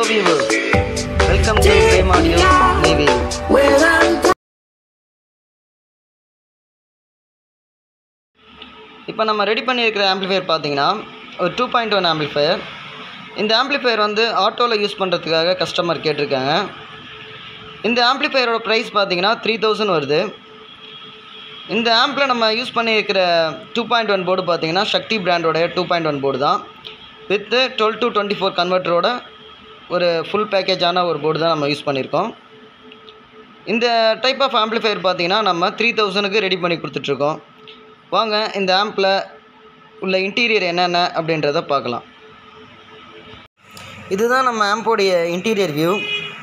viewers, welcome to Frame Audio Navy. இப்போ நம்ம ready பண்ணியிருக்கிற ஆம்ப்ளிஃபையர் பார்த்தீங்கன்னா ஒரு டூ பாயிண்ட் ஒன் ஆம்ப்ளிஃபையர் இந்த ஆம்ப்ளிஃபையர் வந்து ஆட்டோவில் யூஸ் பண்ணுறதுக்காக கஸ்டமர் கேட்டிருக்காங்க இந்த ஆம்ப்ளிஃபையரோட ப்ரைஸ் பார்த்தீங்கன்னா த்ரீ தௌசண்ட் வருது இந்த ஆம்பில் நம்ம யூஸ் பண்ணியிருக்கிற டூ பாயிண்ட் ஒன் போர்டு பார்த்தீங்கன்னா சக்தி பிராண்டோடைய டூ பாயிண்ட் ஒன் போர்டு தான் வித்து டுவெல் டு டுவெண்ட்டி ஃபோர் கன்வெர்ட்டரோட ஒரு ஃபுல் பேக்கேஜான ஒரு போர்டு தான் நம்ம யூஸ் பண்ணியிருக்கோம் இந்த டைப் ஆஃப் ஆம்ப்ளிஃபையர் பார்த்தீங்கன்னா நம்ம த்ரீ தௌசண்ட்க்கு ரெடி பண்ணி கொடுத்துட்ருக்கோம் வாங்க இந்த ஆம்பில் உள்ள இன்டீரியர் என்னென்ன அப்படின்றத பார்க்கலாம் இதுதான் நம்ம ஆம்போடைய இன்டீரியர் வியூ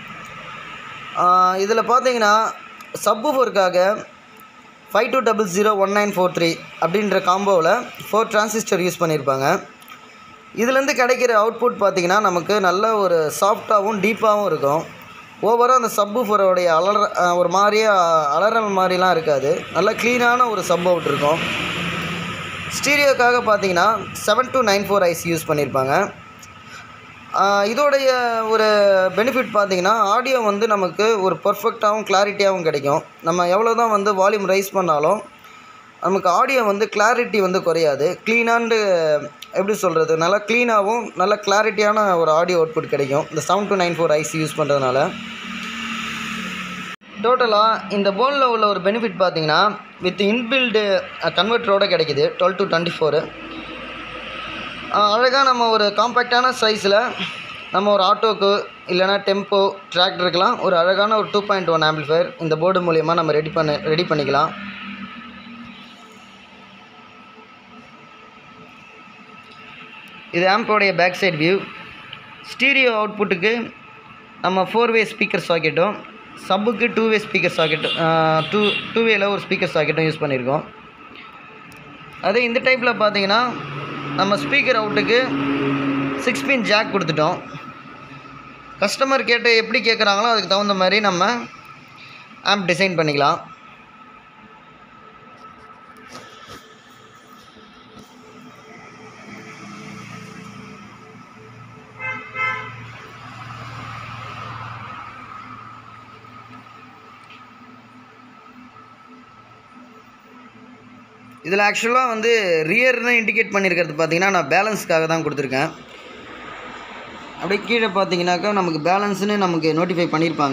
இதில் பார்த்தீங்கன்னா சப்வூஃபருக்காக five two double zero one nine four three அப்படின்ற காம்போவில் ஃபோர் டிரான்சிஸ்டர் யூஸ் பண்ணியிருப்பாங்க இதுலேருந்து கிடைக்கிற அவுட்புட் பார்த்திங்கன்னா நமக்கு நல்ல ஒரு சாஃப்டாகவும் டீப்பாகவும் இருக்கும் ஓவராக அந்த சப்வூஃபரோடைய அலற அஹ் ஒரு மாதிரியே அலறல் மாதிரிலாம் இருக்காது நல்ல க்ளீனான ஒரு சப் அவுட் இருக்கும் ஸ்டீரியோக்காக பார்த்தீங்கன்னா seven two nine four IC use பண்ணியிருப்பாங்க ஆஹ் இதோடைய ஒரு பெனிஃபிட் பார்த்தீங்கன்னா ஆடியோ வந்து நமக்கு ஒரு பர்ஃபெக்டாகவும் கிளாரிட்டியாகவும் கிடைக்கும் நம்ம எவ்வளோ தான் வந்து வால்யூம் ரைஸ் பண்ணாலும் நமக்கு ஆடியோ வந்து கிளாரிட்டி வந்து குறையாது க்ளீனாண்டு எப்படி சொல்கிறது நல்லா க்ளீனாகவும் நல்ல கிளாரிட்டியான ஒரு ஆடியோ அவுட்புட் கிடைக்கும் இந்த seven two nine four IC use பண்ணுறதுனால டோட்டலாக இந்த போனில் உள்ள ஒரு பெனிஃபிட் பார்த்தீங்கன்னா வித் இன்பில்டு கன்வெர்ட்டரோட கிடைக்குது டுவெல் டு டுவெண்ட்டி ஃபோரு அழகாக நம்ம ஒரு காம்பேக்டான சைஸில் நம்ம ஒரு ஆட்டோக்கு இல்லைனா டெம்போ டிராக்டருக்கெலாம் ஒரு அழகான ஒரு டூ பாயிண்ட் ஒன் ஆம்பிள்ஃபயர் இந்த போர்டு மூலிமா நம்ம ரெடி பண்ண ரெடி பண்ணிக்கலாம் இது ஆம்போடைய பேக் சைடு வியூ ஸ்டீரியோ அவுட்புட்டுக்கு நம்ம ஃபோர் வே ஸ்பீக்கர் சாக்கெட்டும் சப்புக்கு டூ வே ஸ்பீக்கர் சாக்கெட்டும் டூ டூ வேல ஒரு ஸ்பீக்கர் சாக்கெட்டும் யூஸ் பண்ணியிருக்கோம் அதே இந்த டைப்பில் பார்த்தீங்கன்னா நம்ம ஸ்பீக்கர் அவுட்டுக்கு சிக்ஸ் பின் ஜாக் கொடுத்துட்டோம் கஸ்டமர் கேட்டு எப்படி கேட்குறாங்களோ அதுக்கு தகுந்த மாதிரி நம்ம ஆம்ப் டிசைன் பண்ணிக்கலாம் இதில் ஆக்சுவலாக வந்து ரியர்னு இண்டிகேட் பண்ணியிருக்கிறது பார்த்தீங்கன்னா நான் பேலன்ஸ்க்காக தான் கொடுத்துருக்கேன் அப்படியே கீழே பார்த்தீங்கன்னாக்கா நமக்கு பேலன்ஸ்னு நமக்கு நோட்டிஃபை பண்ணியிருப்பாங்க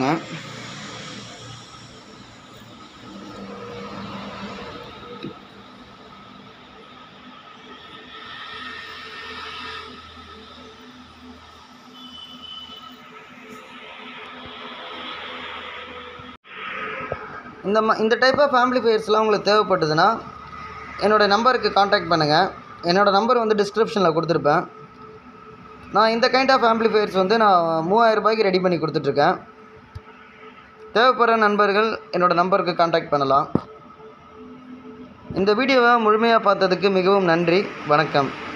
இந்த ம இந்த டைப் ஆஃப் ஆம்ப்ளிஃபையர்ஸ்லாம் உங்களுக்கு தேவைப்பட்டதுன்னா என்னோடய நம்பருக்கு காண்டாக்ட் பண்ணுங்கள் என்னோடய நம்பர் வந்து டிஸ்கிரிப்ஷனில் கொடுத்துருப்பேன் நான் இந்த கைண்ட் ஆஃப் ஆம்ப்ளிஃபையர்ஸ் வந்து நான் மூவாயிரம் ரூபாய்க்கு ரெடி பண்ணி கொடுத்துட்ருக்கேன் தேவைப்படுற நண்பர்கள் என்னோடய நம்பருக்கு காண்டாக்ட் பண்ணலாம் இந்த வீடியோவை முழுமையாக பார்த்ததுக்கு மிகவும் நன்றி வணக்கம்